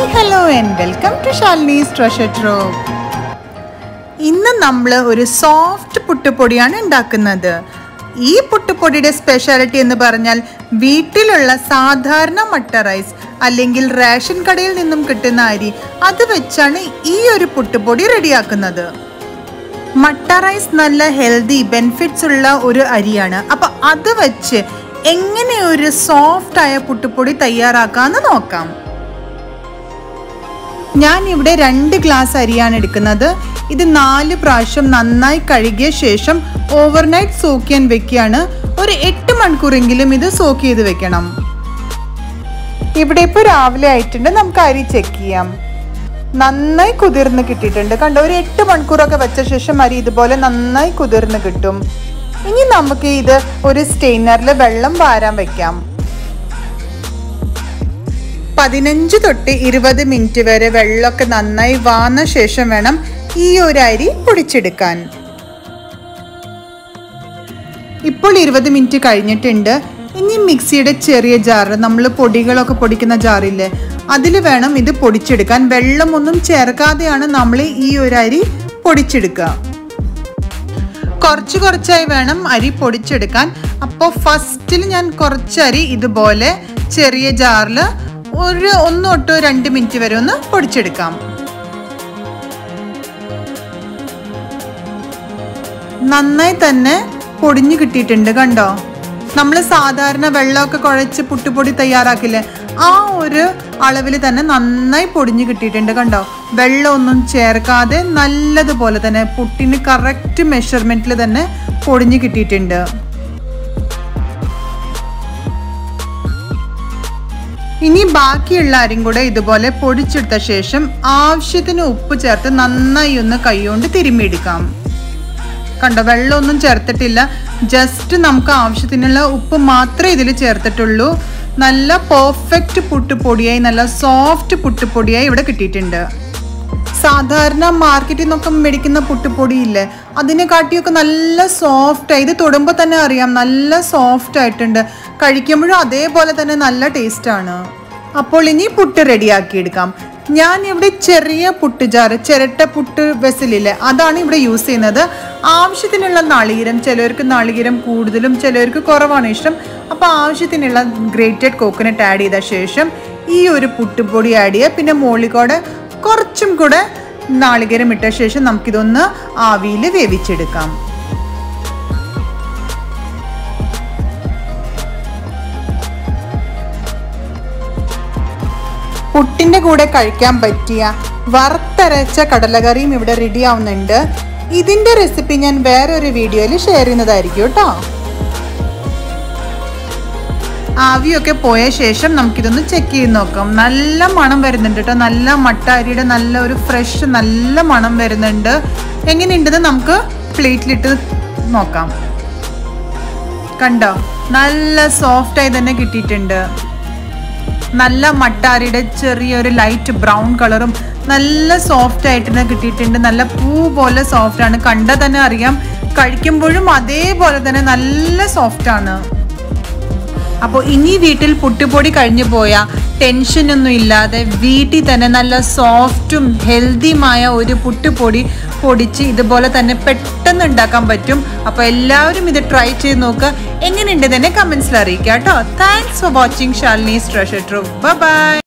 hello and welcome to Shalini's treasure trove ഇന്ന് നമ്മൾ ഒരു സോഫ്റ്റ് പുട്ടുപൊടിയാണ് ഉണ്ടാക്കുന്നത് ഈ പുട്ടുപൊടിയുടെ സ്പെഷ്യാലിറ്റി എന്ന് പറഞ്ഞാൽ വീട്ടിലുള്ള സാധാരണ മട്ട റൈസ് അല്ലെങ്കിൽ റേഷൻ കടയിൽ നിന്നും കിട്ടുന്ന അരി അത് വെച്ചാണ് ഈ ഒരു പുട്ടുപൊടി റെഡിയാക്കുന്നത് മട്ട റൈസ് നല്ല ഹെൽത്തി ബെനിഫിറ്റ്സ് ഉള്ള ഒരു അരിയാണ് അപ്പൊ അത് വെച്ച് എങ്ങനെ ഒരു സോഫ്റ്റ് ആയ പുട്ടുപൊടി തയ്യാറാക്കാന്ന് നോക്കാം ഞാൻ ഇവിടെ രണ്ട് ഗ്ലാസ് അരിയാണ് എടുക്കുന്നത് ഇത് നാല് പ്രാവശ്യം നന്നായി കഴുകിയ ശേഷം ഓവർനൈറ്റ് സോക്ക് ചെയ്യാൻ വെക്കുകയാണ് ഒരു എട്ട് മണിക്കൂറെങ്കിലും ഇത് സോക്ക് ചെയ്ത് വെക്കണം ഇവിടെ ഇപ്പോൾ രാവിലെ ആയിട്ടുണ്ട് നമുക്ക് അരി ചെക്ക് ചെയ്യാം നന്നായി കുതിർന്ന് കിട്ടിയിട്ടുണ്ട് കണ്ടോ ഒരു എട്ട് മണിക്കൂറൊക്കെ വെച്ച ശേഷം അരി ഇതുപോലെ നന്നായി കുതിർന്ന് കിട്ടും ഇനി നമുക്ക് ഇത് ഒരു സ്റ്റെയിനറിൽ വെള്ളം വാരാൻ വെക്കാം പതിനഞ്ച് തൊട്ട് ഇരുപത് മിനിറ്റ് വരെ വെള്ളമൊക്കെ നന്നായി വാന്ന ശേഷം വേണം ഈ ഒരു അരി പൊടിച്ചെടുക്കാൻ ഇപ്പോൾ ഇരുപത് മിനിറ്റ് കഴിഞ്ഞിട്ടുണ്ട് ഇനി മിക്സിയുടെ ചെറിയ ജാറ് നമ്മൾ പൊടികളൊക്കെ പൊടിക്കുന്ന ജാറില്ലേ അതിൽ വേണം ഇത് പൊടിച്ചെടുക്കാൻ വെള്ളമൊന്നും ചേർക്കാതെയാണ് നമ്മൾ ഈ ഒരു അരി പൊടിച്ചെടുക്കുക കുറച്ച് കുറച്ചായി വേണം അരി പൊടിച്ചെടുക്കാൻ അപ്പോൾ ഫസ്റ്റിൽ ഞാൻ കുറച്ച് അരി ഇതുപോലെ ചെറിയ ജാറിൽ ഒരു ഒന്ന് തൊട്ട് രണ്ട് മിനിറ്റ് വരെ ഒന്ന് പൊടിച്ചെടുക്കാം നന്നായി തന്നെ പൊടിഞ്ഞു കിട്ടിയിട്ടുണ്ട് കണ്ടോ നമ്മൾ സാധാരണ വെള്ളമൊക്കെ കുഴച്ച് പുട്ടുപൊടി തയ്യാറാക്കില്ലേ ആ ഒരു അളവിൽ തന്നെ നന്നായി പൊടിഞ്ഞു കിട്ടിയിട്ടുണ്ട് കണ്ടോ വെള്ളമൊന്നും ചേർക്കാതെ നല്ലതുപോലെ തന്നെ പുട്ടിന് കറക്റ്റ് മെഷർമെൻറ്റിൽ തന്നെ പൊടിഞ്ഞു കിട്ടിയിട്ടുണ്ട് ഇനി ബാക്കിയുള്ള അരിയും കൂടെ ഇതുപോലെ പൊടിച്ചെടുത്ത ശേഷം ആവശ്യത്തിന് ഉപ്പ് ചേർത്ത് നന്നായി ഒന്ന് കൈകൊണ്ട് തിരുമ്മിയെടുക്കാം കണ്ടോ വെള്ളമൊന്നും ചേർത്തിട്ടില്ല ജസ്റ്റ് നമുക്ക് ആവശ്യത്തിനുള്ള ഉപ്പ് മാത്രമേ ഇതിൽ ചേർത്തിട്ടുള്ളൂ നല്ല പെർഫെക്റ്റ് പുട്ടുപൊടിയായി നല്ല സോഫ്റ്റ് പുട്ടുപൊടിയായി ഇവിടെ കിട്ടിയിട്ടുണ്ട് സാധാരണ മാർക്കറ്റിൽ നിന്നൊക്കെ മേടിക്കുന്ന പുട്ടുപൊടിയില്ലേ അതിനെ കാട്ടിയൊക്കെ നല്ല സോഫ്റ്റ് ഇത് തൊടുമ്പോൾ തന്നെ അറിയാം നല്ല സോഫ്റ്റ് ആയിട്ടുണ്ട് കഴിക്കുമ്പോഴും അതേപോലെ തന്നെ നല്ല ടേസ്റ്റാണ് അപ്പോൾ ഇനി പുട്ട് റെഡിയാക്കി എടുക്കാം ഞാൻ ഇവിടെ ചെറിയ പുട്ട് ജാറ് ചിരട്ട പുട്ട് വെസലില്ലേ അതാണ് ഇവിടെ യൂസ് ചെയ്യുന്നത് ആവശ്യത്തിനുള്ള നാളികേരം ചിലവർക്ക് നാളികേരം കൂടുതലും ചിലവർക്ക് കുറവാണ് ഇഷ്ടം അപ്പോൾ ആവശ്യത്തിനുള്ള ഗ്രേറ്റഡ് കോക്കനട്ട് ആഡ് ചെയ്ത ശേഷം ഈ ഒരു പുട്ടുപൊടി ആഡ് ചെയ്യുക പിന്നെ മോളിക്കോടെ കുറച്ചും കൂടെ നാളികേരം ഇട്ട ശേഷം നമുക്കിതൊന്ന് ആവിയിൽ വേവിച്ചെടുക്കാം പുട്ടിൻ്റെ കൂടെ കഴിക്കാൻ പറ്റിയ വറുത്തരച്ച കടലക്കറിയും ഇവിടെ റെഡി ആവുന്നുണ്ട് ഇതിൻ്റെ റെസിപ്പി ഞാൻ വേറൊരു വീഡിയോയിൽ ഷെയർ ചെയ്യുന്നതായിരിക്കും കേട്ടോ ആവിയൊക്കെ പോയ ശേഷം നമുക്കിതൊന്ന് ചെക്ക് ചെയ്ത് നോക്കാം നല്ല മണം വരുന്നുണ്ട് കേട്ടോ നല്ല മട്ട അരിയുടെ നല്ല ഒരു ഫ്രഷ് നല്ല മണം വരുന്നുണ്ട് എങ്ങനെയുണ്ടെന്ന് നമുക്ക് പ്ലേറ്റിലിട്ട് നോക്കാം കണ്ടോ നല്ല സോഫ്റ്റായി തന്നെ കിട്ടിയിട്ടുണ്ട് നല്ല മട്ടാരിയുടെ ചെറിയൊരു ലൈറ്റ് ബ്രൗൺ കളറും നല്ല സോഫ്റ്റ് ആയിട്ട് തന്നെ കിട്ടിയിട്ടുണ്ട് നല്ല പൂ പോലെ സോഫ്റ്റ് ആണ് കണ്ടാൽ തന്നെ അറിയാം കഴിക്കുമ്പോഴും അതേപോലെ തന്നെ നല്ല സോഫ്റ്റ് ആണ് അപ്പോൾ ഇനി വീട്ടിൽ പുട്ടുപൊടി കഴിഞ്ഞു പോയ ടെൻഷനൊന്നും ഇല്ലാതെ വീട്ടിൽ തന്നെ നല്ല സോഫ്റ്റും ഹെൽത്തിയുമായ ഒരു പുട്ടുപൊടി പൊടിച്ച് ഇതുപോലെ തന്നെ പെട്ടെന്ന് ഉണ്ടാക്കാൻ പറ്റും അപ്പോൾ എല്ലാവരും ഇത് ട്രൈ ചെയ്ത് നോക്കുക എങ്ങനെയുണ്ട് തന്നെ കമൻസിൽ അറിയിക്കുക കേട്ടോ thanks for watching Shalini's treasure trove by